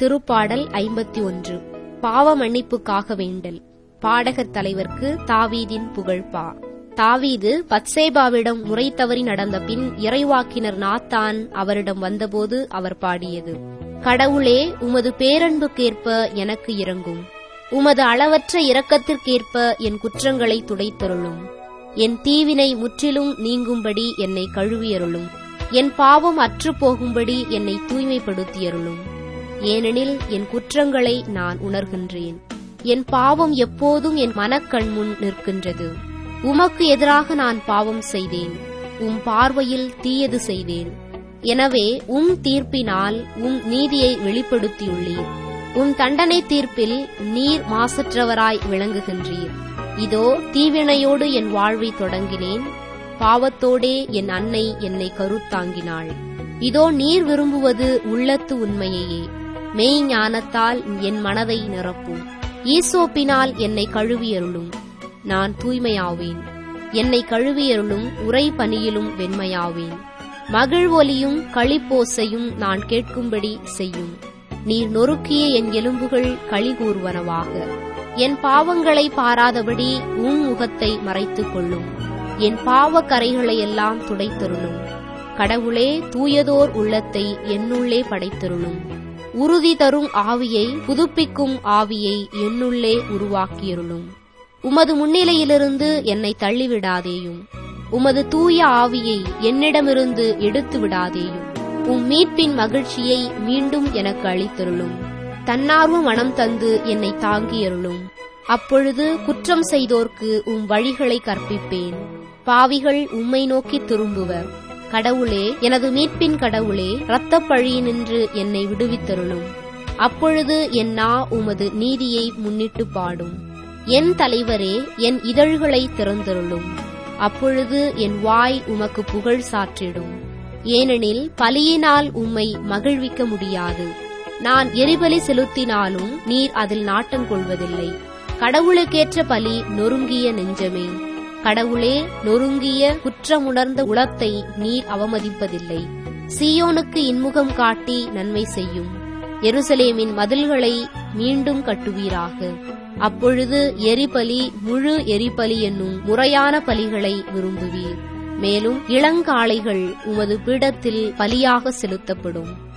திருப்பாடல் ஐம்பத்தி ஒன்று பாவ மன்னிப்புக்காக வேண்டல் பாடகர் தலைவர்க்கு தாவீதின் புகழ்பா தாவீது பத்சேபாவிடம் முறை தவறி நடந்த பின் இறைவாக்கினர் நாத்தான் அவரிடம் வந்தபோது அவர் பாடியது கடவுளே உமது பேரன்புக்கேற்ப எனக்கு இறங்கும் உமது அளவற்ற இரக்கத்திற்கேற்ப என் குற்றங்களை துடைத்தருளும் என் தீவினை முற்றிலும் நீங்கும்படி என்னை கழுவியருளும் என் பாவம் அற்று போகும்படி என்னை தூய்மைப்படுத்தியருளும் ஏனெனில் என் குற்றங்களை நான் உணர்கின்றேன் என் பாவம் எப்போதும் என் மனக்கண்முன் நிற்கின்றது உமக்கு எதிராக நான் பாவம் செய்தேன் உம் பார்வையில் தீயது செய்தேன் எனவே உம் தீர்ப்பினால் உம் நீதியை வெளிப்படுத்தியுள்ளீர் உம் தண்டனை தீர்ப்பில் நீர் மாசற்றவராய் விளங்குகின்றீர் இதோ தீவினையோடு என் வாழ்வை தொடங்கினேன் பாவத்தோடே என் அன்னை என்னை கருத்தாங்கினாள் இதோ நீர் விரும்புவது உள்ளத்து உண்மையையே மெய் ஞானத்தால் என் மனதை நிரப்பும் ஈசோப்பினால் என்னை கழுவியருளும் நான் தூய்மையாவேன் என்னை கழுவியருளும் உரை பணியிலும் வெண்மையாவேன் மகிழ்வொலியும் களிப்போசையும் நான் கேட்கும்படி செய்யும் நீர் நொறுக்கிய என் எலும்புகள் களி கூறுவனவாக என் பாவங்களை பாராதபடி உன் முகத்தை மறைத்துக் கொள்ளும் என் பாவ கரைகளையெல்லாம் துடைத்தருளும் கடவுளே தூயதோர் உள்ளத்தை என்னுள்ளே படைத்தருளும் உறுதி தரும் ஆவியை புதுப்பிக்கும் ஆவியை என்னுள்ளே உருவாக்கியருளும் உமது முன்னிலையிலிருந்து என்னை தள்ளிவிடாதேயும் உமது தூய ஆவியை என்னிடமிருந்து எடுத்து விடாதேயும் உம் மீட்பின் மகிழ்ச்சியை மீண்டும் எனக்கு அளித்தருளும் தன்னார்வ மனம் தந்து என்னை தாங்கியருளும் அப்பொழுது குற்றம் செய்தோர்க்கு உம் வழிகளை கற்பிப்பேன் பாவிகள் உம்மை நோக்கி திரும்புவர் கடவுளே எனது மீட்பின் கடவுளே இரத்தப் பழியினின்று என்னை விடுவித்தருளும் அப்பொழுது என் நா உமது நீதியை முன்னிட்டு பாடும் என் தலைவரே என் இதழ்களை திறந்தருளும் அப்பொழுது என் வாய் உமக்கு புகழ் சாற்றிடும் ஏனெனில் பலியினால் உம்மை மகிழ்விக்க முடியாது நான் எரிபலி செலுத்தினாலும் நீர் அதில் நாட்டம் கொள்வதில்லை கடவுளுக்கேற்ற பலி நொறுங்கிய நெஞ்சமே கடவுளே நொறுங்கிய குற்றமுணர்ந்த உளத்தை நீர் அவமதிப்பதில்லை சீயோனுக்கு இன்முகம் காட்டி நன்மை செய்யும் எருசலேமின் மதில்களை மீண்டும் கட்டுவீராக அப்பொழுது எரிபலி முழு எரிபலி என்னும் முறையான பலிகளை விரும்புவீர் மேலும் இளங்காளைகள் உமது பீடத்தில் பலியாக செலுத்தப்படும்